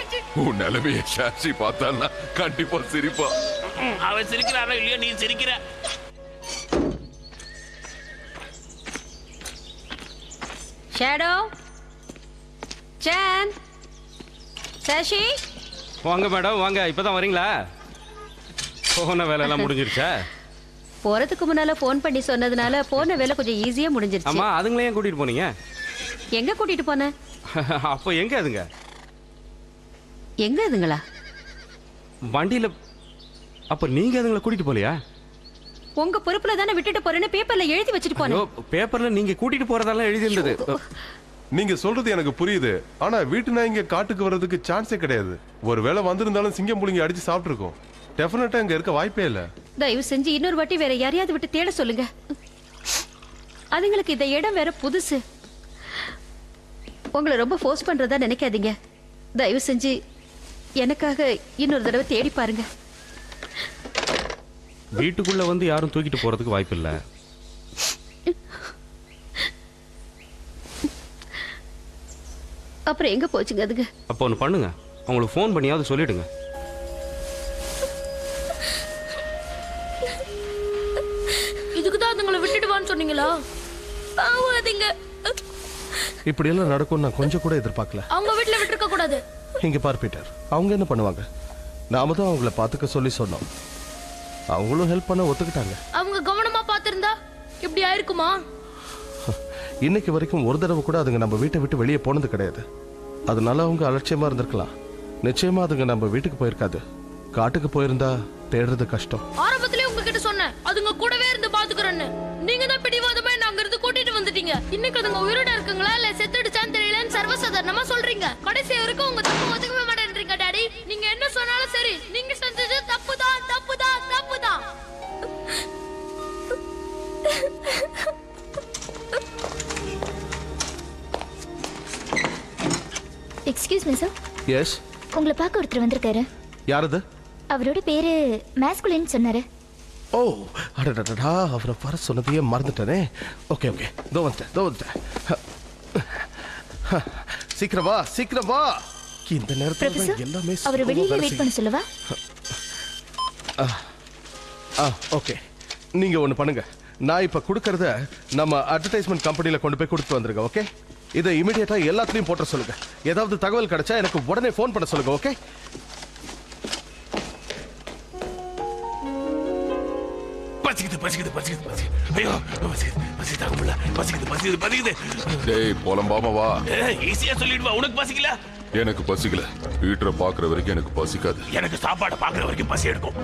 ஆயிடுச்சு உன் நிலைமைய சாட்சி பார்த்தான்னா கண்டிப்பா சிரிப்பா ம், அவன் சிரிக்கிறாரோ இல்லையோ நீ சிரிக்கிற ஷேடோ ஜான் சசி வாங்க மேடம் வாங்க இப்பதான் வரீங்களா போன வேலையெல்லாம் முடிஞ்சிருச்சா போறதுக்கு முன்னால ஃபோன் பண்ணி சொன்னதுனால போன வேலை கொஞ்சம் ஈஸியா முடிஞ்சிருச்சு அம்மா அதுங்களே ஏன் கூட்டிட்டு போனீங்க எங்க கூட்டிட்டு போன அப்போ எங்க அதுங்க எங்க இதுங்களா வண்டியில அப்ப நீங்க அதுங்களை கூட்டிட்டு போலையா உங்க பொறுப்புல தானே விட்டுட்டு போறேன்னு பேப்பர்ல எழுதி வச்சுட்டு ஐயோ போனேன் பேப்பர்ல நீங்க கூட்டிட்டு போறதெல்லாம் எழுதி இருந்தது நீங்க சொல்றது எனக்கு புரியுது ஆனா வீட்டு நாய்ங்க காட்டுக்கு வர்றதுக்கு சான்ஸே கிடையாது ஒருவேளை வந்திருந்தாலும் சிங்கம் புளிங்க அடிச்சு சாப்பிட்டுருக்கோம் டெஃபினட்டா இங்க இருக்க வாய்ப்பே இல்ல தயவு செஞ்சு இன்னொரு வாட்டி வேற யாரையாவது விட்டு தேட சொல்லுங்க அதுங்களுக்கு இந்த இடம் வேற புதுசு உங்களை ரொம்ப ஃபோர்ஸ் பண்றதா நினைக்காதீங்க தயவு செஞ்சு எனக்காக இன்னொரு தடவை தேடி பாருங்க வீட்டுக்குள்ள வந்து யாரும் தூக்கிட்டு போறதுக்கு வாய்ப்பு இல்ல அப்புறம் எங்க போச்சுங்க அதுங்க அப்போ ஒன்று பண்ணுங்க அவங்களுக்கு ஃபோன் பண்ணியாவது சொல்லிடுங்க இதுக்கு தான் அதுங்களை விட்டுட்டு வான்னு சொன்னீங்களா பாவம் அதுங்க இப்படி எல்லாம் நடக்கும் நான் கொஞ்சம் கூட எதிர்பார்க்கல அவங்க வீட்டுல விட்டுருக்க கூடாது இங்க பார் பீட்டர் அவங்க என்ன பண்ணுவாங்க நாம தான் அவங்கள பாத்துக்க சொல்லி சொன்னோம் அவங்களும் ஹெல்ப் பண்ண ஒத்துக்கிட்டாங்க அவங்க கவனமா பார்த்திருந்தா இப்படி ஆயிருக்குமா இன்னைக்கு வரைக்கும் ஒரு தடவை கூட அதுங்க நம்ம வீட்டை விட்டு வெளியே போனது கிடையாது அதனால அவங்க அலட்சியமா இருந்திருக்கலாம் நிச்சயமா அதுங்க நம்ம வீட்டுக்கு போயிருக்காது காட்டுக்கு போயிருந்தா தேடுறது கஷ்டம் ஆரம்பத்திலே உங்ககிட்ட சொன்னேன் அதுங்க கூடவே இருந்து பாத்துக்கிறேன்னு நீங்க தான் பிடிவாதமா என்ன அங்க இருந்து கூட்டிட்டு வந்துட்டீங்க இன்னைக்கு அதுங்க உயிரோட இருக்குங்களா இல்ல செத்துடுச்சான்னு தெரியலன்னு சர்வசாதாரணமா சொல்றீங்க கடைசி வரைக்கும் உங்க தப்பு ஒத்துக்கவே மாட்டேன்றீங்க டாடி நீங்க என்ன சொன்னாலும் சரி நீங்க செஞ்சது தப்புதான் தப்புதான் தப்புதான் எக்ஸ்கியூஸ் மீ சார் எஸ் உங்களை பார்க்க ஒருத்தர் வந்திருக்காரு யாரது அவரோட பேரு மேஸ்குலின்னு சொன்னாரு ஓ அடடடடா அவரை வர சொன்னதையே மறந்துட்டேனே ஓகே ஓகே தோ வந்துட்டேன் தோ வந்துட்டேன் ஹ, சீக்கிரம் வா சீக்கிரம் வா இந்த நேரத்துல தான் ப்ரொஃபசர் எல்லாமே அவர் சுலபமா வெளியில வேலை வெயிட் பண்ண சொல்லவா ஆ ஓகே நீங்க ஒன்று பண்ணுங்க நான் இப்ப கொடுக்கறத நம்ம அட்வர்டைஸ்மெண்ட் கம்பெனில கொண்டு போய் கொடுத்து வந்துருங்க ஓகே இதை இமிடியேட்டா எல்லாத்துலயும் போட்ட சொல்லுங்க ஏதாவது தகவல் கிடைச்சா எனக்கு உடனே ஃபோன் பண்ண சொல்லுங்க ஓகே பசிக்குது பசிக்குது பசிக்குது பசிக்குது ஐயோ பசிக்குது பசி தாங்க முடியல பசிக்குது பசிக்குது பசிக்குது டேய் புலம்பாம வா ஈஸியா சொல்லிடுவா உனக்கு பசிக்கல எனக்கு பசிக்கல வீட்டரை பாக்குற வரைக்கும் எனக்கு பசிக்காது எனக்கு சாப்பாடு பாக்குற வரைக்கும் பசி எடுக்கும்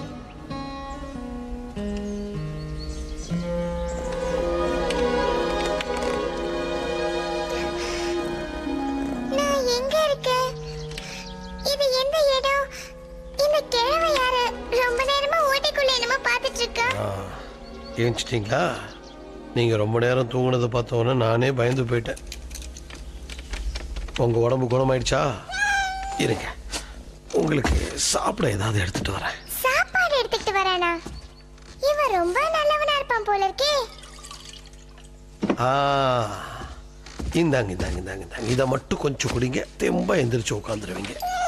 நான் எங்க இருக்கேன் இது எந்த இடம் இந்த கிழமை யாரு ரொம்ப நேரமா ஓட்டைக்குள்ள என்னமோ பாத்துட்டு இருக்கா ஏஞ்சிட்டிங்களா நீங்கள் ரொம்ப நேரம் தூங்குனதை பார்த்தோன்னே நானே பயந்து போயிட்டேன் உங்கள் உடம்பு குணமாயிடுச்சா இருங்க உங்களுக்கு சாப்பிட ஏதாவது எடுத்துட்டு வரேன் சாப்பாடு எடுத்துக்கிட்டு வரானா இவன் ரொம்ப நல்லவனா இருப்பான் போல இருக்கே ஆ இந்தாங்க இந்தாங்க இந்தாங்க இந்தாங்க இதை மட்டும் கொஞ்சம் குடிங்க தெம்பா எந்திரிச்சு உட்காந்துருவீங்க